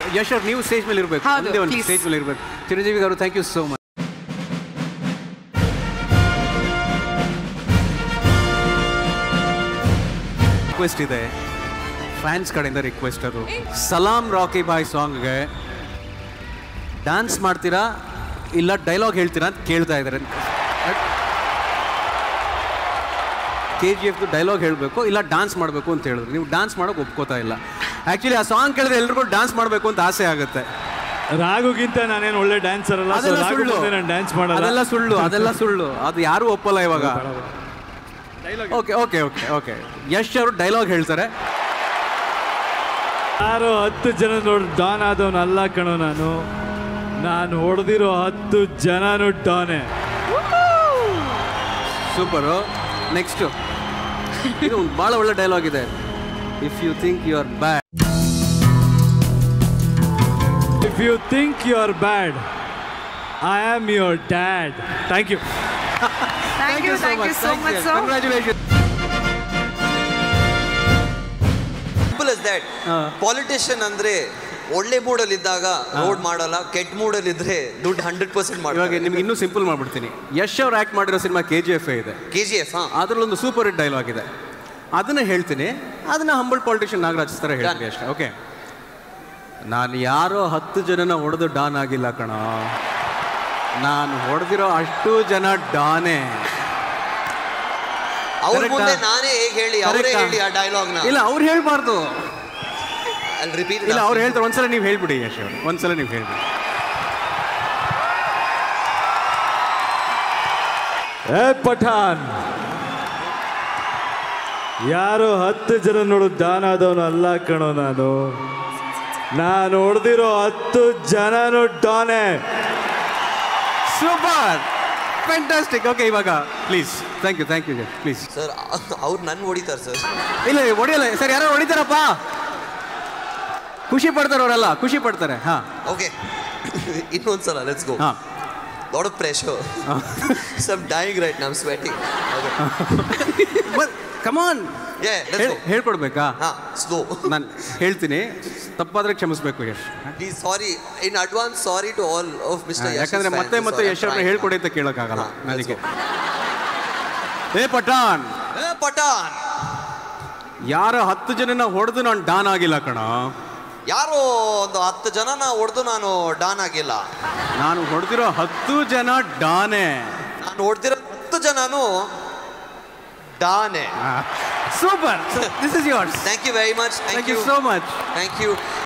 ಯಶ್ ಅವ್ರು ನೀವು ಸ್ಟೇಜ್ ಮೇಲೆ ಇರಬೇಕು ಹೌದು, ಒಂದೇ ಒಂದು please. ಸ್ಟೇಜ್ ಮೇಲೆ ಇರಬೇಕು Chiranjeevi garu thank you so much request ಇದೆ ಫ್ಯಾನ್ಸ್ ಕಡೆಯಿಂದ ರಿಕ್ವೆಸ್ಟ್ ಅದು ಸಲಾಂ ರಾಕಿ ಬಾಯ್ ಸಾಂಗ್ಗೆ ಡ್ಯಾನ್ಸ್ ಮಾಡ್ತೀರಾ ಇಲ್ಲ ಡೈಲಾಗ್ ಹೇಳ್ತೀರಾ ಅಂತ ಕೇಳ್ತಾ ಇದ್ದಾರೆ ಕೆ ಜಿ ಎಫ್ದು ಡೈಲಾಗ್ ಹೇಳಬೇಕು ಇಲ್ಲ ಡಾನ್ಸ್ ಮಾಡಬೇಕು ಅಂತ ಹೇಳಿದ್ರು ನೀವು ಡಾನ್ಸ್ ಮಾಡೋಕೆ ಒಪ್ಕೋತಾ ಇಲ್ಲ ಆ್ಯಕ್ಚುಲಿ ಆ ಸಾಂಗ್ ಕೇಳಿದ್ರೆ ಎಲ್ರಿಗೂ ಡಾನ್ಸ್ ಮಾಡಬೇಕು ಅಂತ ಆಸೆ ಆಗುತ್ತೆ ರಾಗುಗಿಂತ ನಾನೇನು ಒಳ್ಳೆ ಡ್ಯಾನ್ಸರ್ ಅಲ್ಲ ಸೊ ಅದೆಲ್ಲ ರಾಗು ಸುಳ್ಳು ಮುಂದೆ ನಾನು ಡ್ಯಾನ್ಸ್ ಮಾಡಲ್ಲ ಅದೆಲ್ಲ ಸುಳ್ಳು ಅದೆಲ್ಲ ಸುಳ್ಳು ಅದು ಯಾರೂ ಒಪ್ಪಲ್ಲ ಇವಾಗ okay okay okay okay Yash ಅವರು ಡೈಲಾಗ್ ಹೇಳ್ತಾರೆ ಯಾರೋ ಹತ್ತು ಜನ ನೋಡಿ ಡಾನ್ ಆದವನು ಅಲ್ಲ ಕಣೋ ನಾನು ನಾನು ಹೊಡೆದಿರೋ ಹತ್ತು ಜನನು ಡಾನೆ ಸೂಪರು ನೆಕ್ಸ್ಟು ಇದು ಒಂದು ಭಾಳ ಒಳ್ಳೆ ಡೈಲಾಗ್ ಇದೆ if you think you are bad if you think you are bad I am your dad thank you thank you thank you so much sir congratulation simple is that politician ಅಂದ್ರೆ ಒಳ್ಳೆ ಮೂಡಲ್ಲಿ ಇದ್ದಾಗ road ಮಾಡಲ್ಲ ಕೆಟ್ಟ ಮೂಡಲ್ಲಿ ಇದ್ರೆ ದುಡ್ಡು hundred percent ಇವಾಗ ಮಾಡ್ತಾರೆ ನಿಮ್ಗೆ ಇನ್ನೂ ಸಿಂಪಲ್ ಮಾಡ್ಬಿಡ್ತೀನಿ ಯಶ್ ಅವ್ರು ಆ್ಯಕ್ಟ್ ಮಾಡಿರೋ ಸಿನಿಮಾ ಕೆ ಜಿ ಎಫ್ ಇದೆ ಕೆ ಜಿ ಎಫ್ ಹಾ ಅದರಲ್ಲೊಂದು ಸೂಪರ್ ಹಿಟ್ ಡೈಲಾಗ್ ಇದೆ ಅದನ್ನ ಹೇಳ್ತೀನಿ ಅದನ್ನ ಹಂಬಲ್ ಪಾಲಿಟಿಷಿಯನ್ ನಾಗರಾಜ್ ಥರ ಹೇಳ್ತೀನಿ ಅಷ್ಟೇ ಓಕೆ ನಾನು ಯಾರೋ ಹತ್ತು ಜನನ ಹೊಡೆದು ಡಾನ್ ಆಗಿಲ್ಲ ಕಣ ನಾನು ಹೊಡೆದಿರೋ ಅಷ್ಟು ಜನ ಡಾನೇ ಅವ್ರ Correct ಮುಂದೆ ಆ? ನಾನೇ ಹೇಗೆ ಹೇಳಿ ಅವರೇ Correct ಆ? ಹೇಳಿ ಆ ಡೈಲಾಗ್ ನ ಇಲ್ಲ ಅವ್ರು ಹೇಳ್ಬಾರ್ದು ಅಲ್ಲಿ ರಿಪೀಟ್ ಇಲ್ಲ ಅವ್ರು ಹೇಳ್ತಾರೆ ಒಂದ್ಸಲ ನೀವು ಹೇಳ್ಬಿಡಿ ಯಶ್ ಅವ್ರು ಒಂದ್ಸಲ ನೀವು ಹೇಳ್ಬಿಡಿ ಏ ಪಠಾನ್ ಯಾರು ಹತ್ತು ಜನ ನೋಡು ಡಾನ್ ಆದವನು ಅಲ್ಲ ಕಣೋ ನಾನು ನಾನು ಹೊಡೆದಿರೋ ಹತ್ತು ಜನನು ಡಾನೆ ಸೂಪರ್ ಫ್ಯಾಂಟಾಸ್ಟಿಕ್ ಓಕೆ ಇವಾಗ please thank you thank you please sir ಅವ್ರು ನನ್ ಹೊಡಿತಾರೆ ಸರ್ ಇಲ್ಲ ಹೊಡಿಯಲ್ಲ ಸರ್ ಯಾರೋ ಹೊಡಿತಾರಪ್ಪ ಖುಷಿ ಪಡ್ತಾರೆ ಅವರೆಲ್ಲ ಖುಷಿ ಪಡ್ತಾರೆ ಹಾ ಓಕೆ ಇನ್ನೊಂದ್ಸಲ ಲೆಟ್ಸ್ ಗೋ ಹಾ lot of pressure some dying right ನಮ್ ಸ್ವೆಟಿಂಗ್ ಕಮಾನ್ ಯೇ ಲೆಟ್ಸ್ ಗೋ ಹೇಳ್ಕೊಡ್ಬೇಕಾ ಹಾ ಸ್ಲೋ ನಾನು ಹೇಳ್ತೀನಿ ತಪ್ಪಾದ್ರೆ ಕ್ಷಮಿಸ್ಬೇಕು ಯಶ್ ಈ sorry in advance sorry to all of mister ಯಾಕಂದ್ರೆ ಮತ್ತೆ ಮತ್ತೆ ಯಶ್ ಅವ್ರನ್ನ ಹೇಳ್ಕೊಡಿ ಅಂತ ಕೇಳೋಕ್ಕಾಗಲ್ಲ ಹಾ, ನನಗೆ ಏ ಪಠಾನ್ ಪಠಾನ್ ಯಾರ ಹತ್ತು ಜನನ ಹೊಡೆದು ನಾನು ಡಾನ್ ಆಗಿಲ್ಲ ಕಣ ಯಾರೋ ಒಂದು ಹತ್ತು ಜನನ ಹೊಡೆದು ನಾನು ಡಾನ್ ಆಗಿಲ್ಲ ನಾನು ಹೊಡೆದಿರೋ ಹತ್ತು ಜನ ಡಾನೆ ನಾನು ಹೊಡೆದಿರೋ ಹತ್ತು ಜನನು ಡಾನೆ super this is yours thank you very much thank you so much thank you